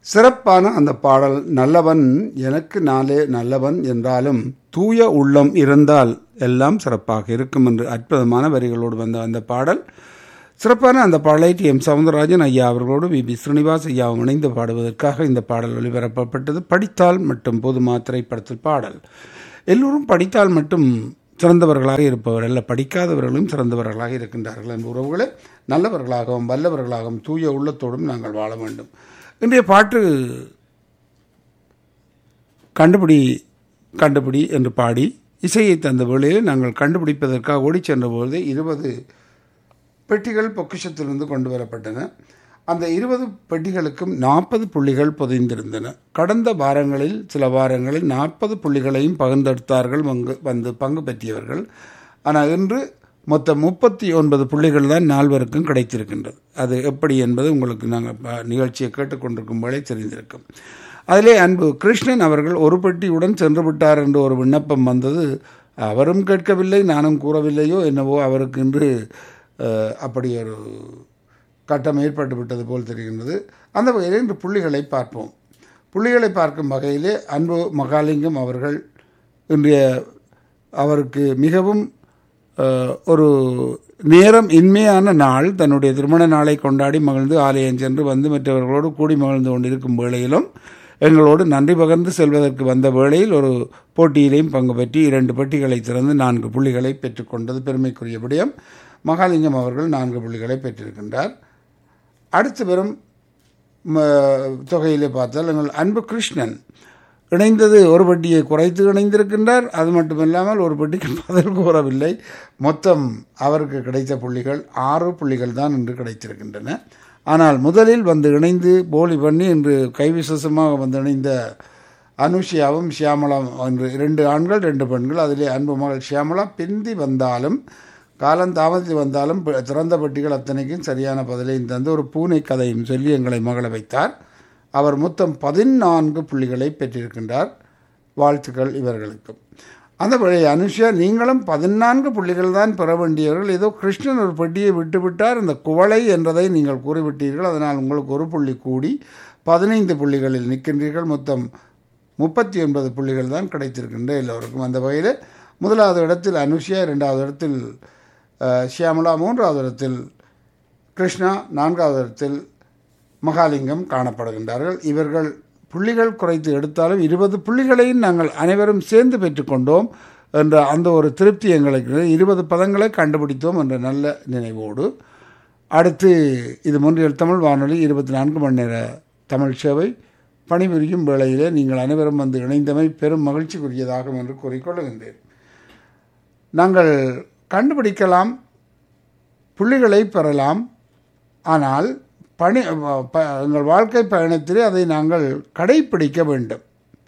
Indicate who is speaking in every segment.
Speaker 1: சிறப்பான அந்த பாடல் நல்லவன் எனக்கு நாளே நல்லவன் என்றாலும் தூய உள்ளம் இருந்தால் எல்லாம் சிறப்பாக இருக்கும் என்று அற்புதமான வரிகளோடு வந்த அந்த பாடல் சிறப்பான அந்த பாடலை டி எம் சவுந்தரராஜன் ஐயா அவர்களோடு வி பி ஸ்ரீனிவாஸ் ஐயாவும் இணைந்து பாடுவதற்காக இந்த பாடல் ஒளிபரப்பப்பட்டது படித்தால் மட்டும் போதுமா திரைப்படத்தில் பாடல் எல்லோரும் படித்தால் மட்டும் சிறந்தவர்களாக இருப்பவர் அல்ல படிக்காதவர்களும் சிறந்தவர்களாக இருக்கின்றார்கள் என்ற உறவுகளை நல்லவர்களாகவும் வல்லவர்களாகவும் தூய உள்ளத்தோடும் நாங்கள் வாழ வேண்டும் இன்றைய பாட்டு கண்டுபிடி கண்டுபிடி என்று பாடி இசையை தந்த வேளையில் நாங்கள் கண்டுபிடிப்பதற்காக ஓடிச் சென்ற பொழுது இருபது பெட்டிகள் பொக்கிஷத்திலிருந்து கொண்டு வரப்பட்டன அந்த இருபது பெட்டிகளுக்கும் நாற்பது புள்ளிகள் புதைந்திருந்தன கடந்த வாரங்களில் சில வாரங்களில் நாற்பது புள்ளிகளையும் பகிர்ந்தெடுத்தார்கள் வந்து வந்து பங்கு பெற்றியவர்கள் ஆனால் இன்று மொத்தம் முப்பத்தி ஒன்பது புள்ளிகள் தான் நால்வருக்கும் கிடைத்திருக்கின்றது அது எப்படி என்பது உங்களுக்கு நாங்கள் நிகழ்ச்சியை கேட்டுக்கொண்டிருக்கும் வேலை தெரிந்திருக்கும் அதிலே அன்பு கிருஷ்ணன் அவர்கள் ஒரு பெட்டியுடன் சென்று விட்டார் என்று ஒரு விண்ணப்பம் வந்தது அவரும் கேட்கவில்லை நானும் கூறவில்லையோ என்னவோ அவருக்கு இன்று அப்படி ஒரு கட்டம் ஏற்பட்டு விட்டது போல் தெரிகின்றது அந்த வகையில் இன்று புள்ளிகளை பார்ப்போம் புள்ளிகளை பார்க்கும் வகையிலே அன்பு மகாலிங்கம் அவர்கள் இன்றைய அவருக்கு மிகவும் ஒரு நேரம் இன்மையான நாள் தன்னுடைய திருமண நாளை கொண்டாடி மகிழ்ந்து ஆலயம் சென்று வந்து மற்றவர்களோடு கூடி மகிழ்ந்து கொண்டிருக்கும் வேளையிலும் எங்களோடு நன்றி பகிர்ந்து செல்வதற்கு வந்த வேளையில் ஒரு போட்டியிலையும் பங்கு பெற்றி இரண்டு பெட்டிகளை திறந்து நான்கு புள்ளிகளை பெற்றுக்கொண்டது பெருமைக்குரிய விடயம் மகாலிங்கம் அவர்கள் நான்கு புள்ளிகளை பெற்றிருக்கின்றார் அடுத்து வரும் தொகையிலே பார்த்தால் எங்கள் அன்பு கிருஷ்ணன் இணைந்தது ஒரு பெட்டியை குறைத்து இணைந்திருக்கின்றார் அது மட்டுமில்லாமல் ஒரு பெட்டிக்கு பதில் கூறவில்லை மொத்தம் அவருக்கு கிடைத்த புள்ளிகள் ஆறு புள்ளிகள் தான் இன்று கிடைத்திருக்கின்றன ஆனால் முதலில் வந்து இணைந்து போலி பண்ணி இன்று கைவிசேஷமாக வந்து இணைந்த அனுஷியாவும் ஷியாமலாம் என்று இரண்டு ஆண்கள் ரெண்டு பெண்கள் அதிலே அன்பு மகள் ஷியாமலா பிந்தி வந்தாலும் காலம் தாமதித்து வந்தாலும் திறந்த பெட்டிகள் அத்தனைக்கும் சரியான பதிலையும் தந்து ஒரு பூனை கதையும் சொல்லி எங்களை மகள வைத்தார் அவர் மொத்தம் பதினான்கு புள்ளிகளை பெற்றிருக்கின்றார் வாழ்த்துக்கள் இவர்களுக்கும் அந்த வழி அனுஷா நீங்களும் பதினான்கு புள்ளிகள் தான் பெற வேண்டியவர்கள் ஏதோ கிருஷ்ணன் ஒரு பெட்டியை விட்டுவிட்டார் இந்த குவளை என்றதை நீங்கள் கூறிவிட்டீர்கள் அதனால் உங்களுக்கு ஒரு புள்ளி கூடி பதினைந்து புள்ளிகளில் நிற்கின்றீர்கள் மொத்தம் முப்பத்தி ஒன்பது புள்ளிகள் தான் கிடைத்திருக்கின்ற எல்லோருக்கும் அந்த வகையில் முதலாவது இடத்தில் அனுஷியா இரண்டாவது இடத்தில் ஷியாமலா மூன்றாவது இடத்தில் கிருஷ்ணா நான்காவது இடத்தில் மகாலிங்கம் காணப்படுகின்றார்கள் இவர்கள் புள்ளிகள் குறைத்து எடுத்தாலும் இருபது புள்ளிகளையும் நாங்கள் அனைவரும் சேர்ந்து பெற்றுக்கொண்டோம் என்ற அந்த ஒரு திருப்தி எங்களுக்கு இருபது பதங்களை கண்டுபிடித்தோம் என்ற நல்ல நினைவோடு அடுத்து இது மொன்றியல் தமிழ் வானொலி இருபத்தி நான்கு மணி நேர தமிழ் சேவை பணிபுரியும் வேளையிலே நீங்கள் அனைவரும் வந்து இணைந்தமை பெரும் மகிழ்ச்சிக்குரியதாகும் என்று கூறிக்கொள்ளுகின்றேன் நாங்கள் கண்டுபிடிக்கலாம் புள்ளிகளை பெறலாம் ஆனால் பணி எங்கள் வாழ்க்கை பயணத்திலே அதை நாங்கள் கடைப்பிடிக்க வேண்டும்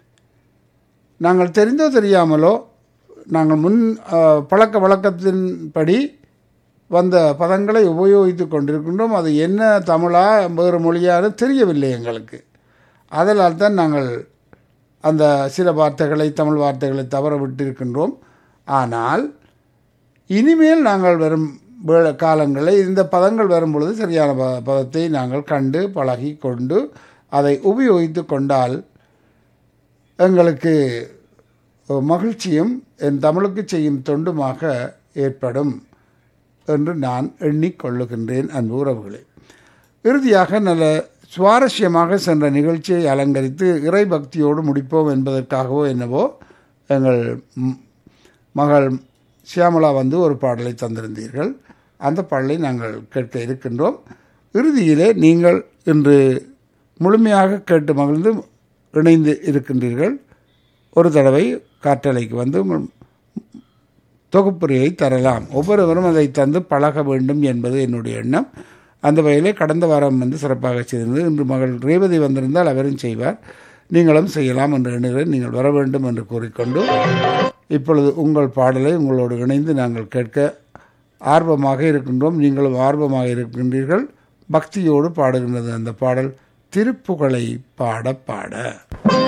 Speaker 1: நாங்கள் தெரிந்தோ தெரியாமலோ நாங்கள் முன் பழக்க வழக்கத்தின்படி வந்த பதங்களை உபயோகித்து கொண்டிருக்கின்றோம் அது என்ன தமிழா வேறு மொழியாரு தெரியவில்லை எங்களுக்கு அதனால் தான் நாங்கள் அந்த சில வார்த்தைகளை தமிழ் வார்த்தைகளை தவற விட்டிருக்கின்றோம் ஆனால் இனிமேல் நாங்கள் வரும் காலங்களில் இந்த பதங்கள் வரும் பொழுது சரியான ப பதத்தை நாங்கள் கண்டு பழகி கொண்டு அதை உபயோகித்து கொண்டால் எங்களுக்கு மகிழ்ச்சியும் என் தமிழுக்கு செய்யும் தொண்டுமாக ஏற்படும் என்று நான் எண்ணிக்கொள்ளுகின்றேன் அன்பு உறவுகளே இறுதியாக நல்ல சுவாரஸ்யமாக சென்ற நிகழ்ச்சியை அலங்கரித்து இறை பக்தியோடு முடிப்போம் என்பதற்காகவோ என்னவோ எங்கள் மகள் சியாமலா வந்து ஒரு பாடலை தந்திருந்தீர்கள் அந்த பாடலை நாங்கள் கேட்க இருக்கின்றோம் இறுதியிலே நீங்கள் இன்று முழுமையாக கேட்டு மகிழ்ந்து இணைந்து இருக்கின்றீர்கள் ஒரு தடவை காற்றலைக்கு வந்து உங்கள் தொகுப்புரையை தரலாம் ஒவ்வொருவரும் அதை தந்து பழக வேண்டும் என்பது என்னுடைய எண்ணம் அந்த வகையிலே கடந்த வாரம் வந்து சிறப்பாக செய்திருந்தது இன்று மகள் ரேவதி வந்திருந்தால் அவரும் செய்வார் நீங்களும் செய்யலாம் என்று எண்ணுகிறேன் நீங்கள் வர வேண்டும் என்று கூறிக்கொண்டு இப்பொழுது உங்கள் பாடலை உங்களோடு இணைந்து நாங்கள் கேட்க ஆர்வமாக இருக்கின்றோம் நீங்களும் ஆர்வமாக இருக்கின்றீர்கள் பக்தியோடு பாடுகின்றது அந்த பாடல் திருப்புகழை பாட பாட